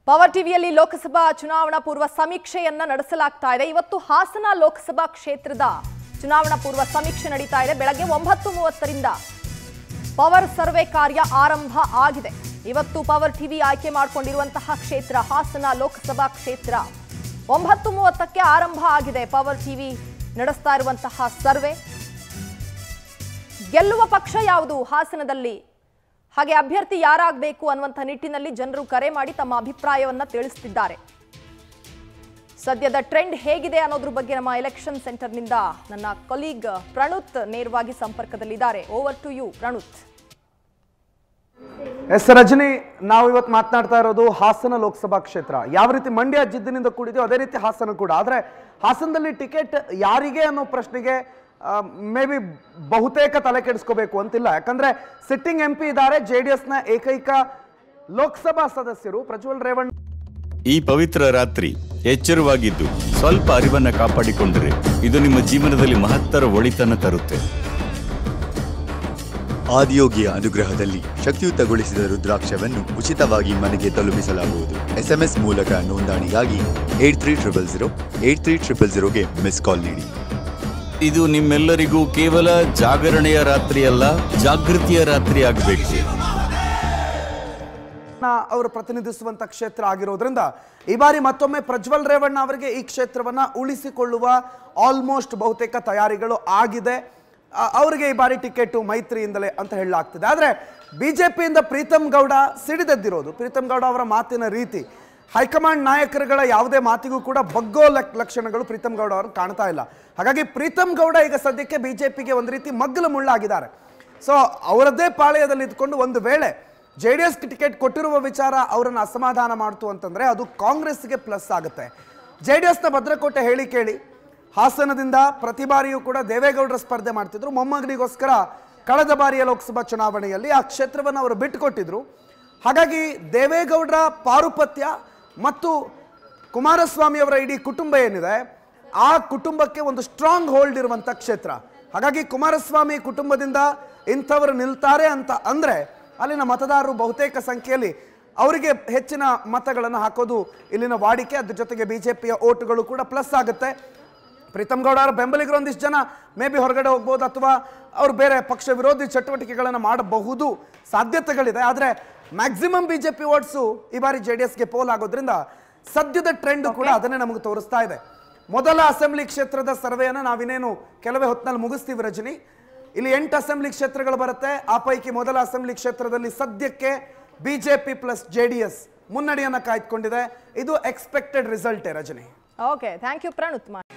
power ಟಿವಿಯಲ್ಲಿ ಲೋಕಸಭಾ ಚುನಾವಣಾ ಪೂರ್ವ ಸಮೀಕ್ಷೆಯನ್ನ ನಡೆಸಲಾಗ್ತಾ ಇದೆ ಇವತ್ತು ಹಾಸನ ಲೋಕಸಭಾ ಕ್ಷೇತ್ರದ ಚುನಾವಣಾ ಪೂರ್ವ ಸಮೀಕ್ಷೆ ನಡೀತಾ ಇದೆ ಬೆಳಗ್ಗೆ ಒಂಬತ್ತು ಮೂವತ್ತರಿಂದ ಪವರ್ ಸರ್ವೆ ಕಾರ್ಯ ಆರಂಭ ಆಗಿದೆ ಇವತ್ತು ಪವರ್ ಟಿವಿ ಆಯ್ಕೆ ಮಾಡಿಕೊಂಡಿರುವಂತಹ ಕ್ಷೇತ್ರ ಹಾಸನ ಲೋಕಸಭಾ ಕ್ಷೇತ್ರ ಒಂಬತ್ತು ಮೂವತ್ತಕ್ಕೆ ಆರಂಭ ಆಗಿದೆ ಪವರ್ ಟಿವಿ ನಡೆಸ್ತಾ ಇರುವಂತಹ ಸರ್ವೆ ಗೆಲ್ಲುವ ಪಕ್ಷ ಯಾವುದು ಹಾಸನದಲ್ಲಿ ಹಾಗೆ ಅಭ್ಯರ್ಥಿ ಯಾರಾಗಬೇಕು ಅನ್ನುವಂಥ ನಿಟ್ಟಿನಲ್ಲಿ ಜನರು ಕರೆ ಮಾಡಿ ತಮ್ಮ ಅಭಿಪ್ರಾಯವನ್ನ ತಿಳಿಸುತ್ತಿದ್ದಾರೆ ಸದ್ಯದ ಟ್ರೆಂಡ್ ಹೇಗಿದೆ ಅನ್ನೋದ್ರ ಬಗ್ಗೆ ನಮ್ಮ ಎಲೆಕ್ಷನ್ ಸೆಂಟರ್ನಿಂದ ನನ್ನ ಕೊಲೀಗ್ ಪ್ರಣುತ್ ನೇರವಾಗಿ ಸಂಪರ್ಕದಲ್ಲಿದ್ದಾರೆ over to you Pranuth yes Rajani ನಾವು ಇವತ್ತು ಮಾತನಾಡ್ತಾ ಇರೋದು ಹಾಸನ ಲೋಕಸಭಾ ಕ್ಷೇತ್ರ ಯಾವ ರೀತಿ ಮಂಡ್ಯ ಜಿದ್ದಿನಿಂದ ಕೂಡಿದೆಯೋ ಅದೇ ರೀತಿ ಹಾಸನ ಕೂಡ ಆದ್ರೆ ಹಾಸನದಲ್ಲಿ ಟಿಕೆಟ್ ಯಾರಿಗೆ ಅನ್ನೋ ಪ್ರಶ್ನೆಗೆ ಮೇ ಬಿ ಬಹುತೇಕ ತಲೆ ಕೆಡಿಸ್ಕೋಬೇಕು ಅಂತಿಲ್ಲ ಯಾಕಂದ್ರೆ ಸಿಟ್ಟಿಂಗ್ ಎಂ ಪಿ ಇದ್ದಾರೆ ಜೆ ಡಿ ಎಸ್ನ ಏಕೈಕ ಲೋಕಸಭಾ ಸದಸ್ಯರು ಪ್ರಜ್ವಲ್ ರೇವಣ್ಣ ಈ ಪವಿತ್ರ ರಾತ್ರಿ ಎಚ್ಚರವಾಗಿದ್ದು ಸ್ವಲ್ಪ ಅರಿವನ್ನ ಕಾಪಾಡಿಕೊಂಡರೆ ಇದು ನಿಮ್ಮ ಜೀವನದಲ್ಲಿ ಮಹತ್ತರ ಒಳಿತನ್ನ ತರುತ್ತೆ ಆದಿಯೋಗಿಯ ಅನುಗ್ರಹದಲ್ಲಿ ಶಕ್ತಿಯುತಗೊಳಿಸಿದ ರುದ್ರಾಕ್ಷವನ್ನು ಉಚಿತವಾಗಿ ಮನೆಗೆ ತಲುಪಿಸಲಾಗುವುದು ಎಸ್ಎಂಎಸ್ ಮೂಲಕ ನೋಂದಣಿಗಾಗಿ eight three triple zero eight three triple ಜೀರೋಗೆ ಮಿಸ್ ಕಾಲ್ ನೀಡಿ ಇದು ನಿಮ್ಮೆಲ್ಲರಿಗೂ ಕೇವಲ ಜಾಗರಣೆಯ ರಾತ್ರಿಯಲ್ಲ ಜಾಗೃತಿಯ ರಾತ್ರಿ ಆಗಬೇಕು ಅವರು ಪ್ರತಿನಿಧಿಸುವಂತ ಕ್ಷೇತ್ರ ಆಗಿರೋದ್ರಿಂದ ಈ ಬಾರಿ ಮತ್ತೊಮ್ಮೆ ಪ್ರಜ್ವಲ್ ರೇವಣ್ಣ ಅವರಿಗೆ ಈ ಕ್ಷೇತ್ರವನ್ನ ಉಳಿಸಿಕೊಳ್ಳುವ ಆಲ್ಮೋಸ್ಟ್ ಬಹುತೇಕ ತಯಾರಿಗಳು ಆಗಿದೆ ಆ, ಅವರಿಗೆ ಈ ಬಾರಿ ಟಿಕೆಟ್ ಮೈತ್ರಿಯಿಂದಲೇ ಅಂತ ಹೇಳಲಾಗ್ತಿದೆ ಆದ್ರೆ ಬಿಜೆಪಿಯಿಂದ ಪ್ರೀತಮ್ ಗೌಡ ಸಿಡಿದೆದ್ದಿರೋದು ಪ್ರೀತಮ್ ಗೌಡ ಅವರ ಮಾತಿನ ರೀತಿ ಹೈಕಮಾಂಡ್ ನಾಯಕರುಗಳ ಯಾವುದೇ ಮಾತಿಗೂ ಕೂಡ ಬಗ್ಗೋ ಲಕ್- ಲಕ್ಷಣಗಳು ಪ್ರೀತಮ್ ಗೌಡ ಅವರು ಕಾಣ್ತಾ ಇಲ್ಲ ಹಾಗಾಗಿ ಪ್ರೀತಮ್ ಗೌಡ ಈಗ ಸದ್ಯಕ್ಕೆ ಬಿಜೆಪಿಗೆ ಒಂದು ರೀತಿ ಮಗ್ಗಲು ಮುಳ್ಳಾಗಿದ್ದಾರೆ ಸೊ ಅವರದ್ದೇ ಪಾಳೆಯದಲ್ಲಿ ಇದ್ಕೊಂಡು ಒಂದು ವೇಳೆ ಜೆ ಡಿ ಎಸ್ ಟಿಕೆಟ್ ಕೊಟ್ಟಿರುವ ವಿಚಾರ ಅವರನ್ನು ಅಸಮಾಧಾನ ಮಾಡ್ತು ಅಂತಂದ್ರೆ ಅದು ಕಾಂಗ್ರೆಸ್ಗೆ ಪ್ಲಸ್ ಆಗುತ್ತೆ ಜೆ ಡಿ ಎಸ್ನ ಭದ್ರಕೋಟೆ ಹೇಳಿ ಕೇಳಿ ಹಾಸನದಿಂದ ಪ್ರತಿ ಬಾರಿಯೂ ಕೂಡ ದೇವೇಗೌಡರ ಸ್ಪರ್ಧೆ ಮಾಡ್ತಿದ್ರು ಮೊಮ್ಮಗನಿಗೋಸ್ಕರ ಕಳೆದ ಬಾರಿಯ ಲೋಕಸಭಾ ಚುನಾವಣೆಯಲ್ಲಿ ಆ ಕ್ಷೇತ್ರವನ್ನು ಅವರು ಬಿಟ್ಟುಕೊಟ್ಟಿದ್ರು ಹಾಗಾಗಿ ದೇವೇಗೌಡರ ಪಾರುಪತ್ಯ ಮತ್ತು ಕುಮಾರಸ್ವಾಮಿ ಅವರ ಇಡೀ ಕುಟುಂಬ ಏನಿದೆ ಆ ಕುಟುಂಬಕ್ಕೆ ಒಂದು ಸ್ಟ್ರಾಂಗ್ ಹೋಲ್ಡ್ ಇರುವಂತ ಕ್ಷೇತ್ರ ಹಾಗಾಗಿ ಕುಮಾರಸ್ವಾಮಿ ಕುಟುಂಬದಿಂದ ಇಂಥವರು ನಿಲ್ತಾರೆ ಅಂತ ಅಂದ್ರೆ ಅಲ್ಲಿನ ಮತದಾರರು ಬಹುತೇಕ ಸಂಖ್ಯೆಯಲ್ಲಿ ಅವರಿಗೆ ಹೆಚ್ಚಿನ ಮತಗಳನ್ನು ಹಾಕೋದು ಇಲ್ಲಿನ ವಾಡಿಕೆ ಅದ್ರ ಜೊತೆಗೆ ಬಿಜೆಪಿಯ ಓಟುಗಳು ಕೂಡ ಪ್ಲಸ್ ಆಗುತ್ತೆ ಪ್ರೀತಮ್ ಗೌಡ ಅವರ ಬೆಂಬಲಿಗರು ಒಂದಿಷ್ಟು ಜನ ಮೇ ಬಿ ಹೊರಗಡೆ ಹೋಗ್ಬೋದು ಅಥವಾ ಅವ್ರು ಬೇರೆ ಪಕ್ಷ ವಿರೋಧಿ ಚಟುವಟಿಕೆಗಳನ್ನು ಮಾಡಬಹುದು ಸಾಧ್ಯತೆಗಳಿದೆ ಆದರೆ ಮ್ಯಾಕ್ಸಿಮಮ್ ಬಿಜೆಪಿ ಓಟ್ಸು ಈ ಬಾರಿ ಜೆ ಡಿ ಎಸ್ಗೆ ಪೋಲ್ ಆಗೋದ್ರಿಂದ ಸದ್ಯದ ಟ್ರೆಂಡ್ ಕೂಡ ಅದನ್ನೇ ನಮಗೆ ತೋರಿಸ್ತಾ ಇದೆ ಮೊದಲ ಅಸೆಂಬ್ಲಿ ಕ್ಷೇತ್ರದ ಸರ್ವೆಯನ್ನು ನಾವಿನ್ನೇನು ಕೆಲವೇ ಹೊತ್ತಿನಲ್ಲಿ ಮುಗಿಸ್ತೀವಿ ರಜನಿ ಇಲ್ಲಿ ಎಂಟು ಅಸೆಂಬ್ಲಿ ಕ್ಷೇತ್ರಗಳು ಬರುತ್ತೆ ಆ ಪೈಕಿ ಮೊದಲ ಅಸೆಂಬ್ಲಿ ಕ್ಷೇತ್ರದಲ್ಲಿ ಸದ್ಯಕ್ಕೆ BJP plus J D S ಮುನ್ನಡೆಯನ್ನು ಕಾಯ್ದುಕೊಂಡಿದೆ ಇದು ಎಕ್ಸ್ಪೆಕ್ಟೆಡ್ ರಿಸಲ್ಟೇ ರಜನಿ ಓಕೆ ಥ್ಯಾಂಕ್ ಯು ಪ್ರಣುತ್